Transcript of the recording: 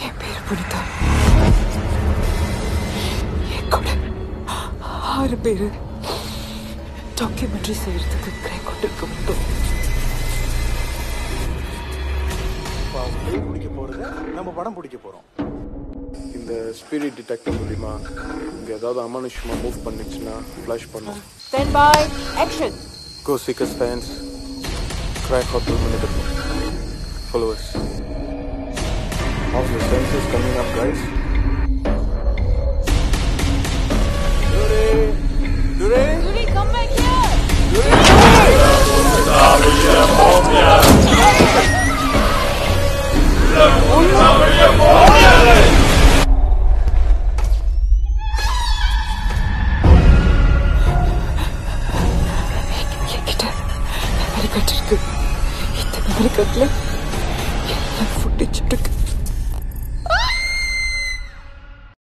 என் பேர் புனிதா என் கூட ஆறு பேரு டாக்குமெண்ட்ரி செய்யறதுக்கு கிரே கொண்டிருக்க மட்டும் இப்போ அவங்க பேய் பிடிக்க போகிறத நம்ம படம் பிடிக்க போகிறோம் இந்த ஸ்பிரிட் டிடெக்டர் மூலிமா இங்கே ஏதாவது அமானுஷமாக மூவ் பண்ணுச்சுன்னா ஃப்ளாஷ் பண்ணும் Stand by, action! Go seek a stance. Crack hotel monitor. Follow us. How's your senses coming up, guys? Dure! Dure! Yuri, come back here! Uno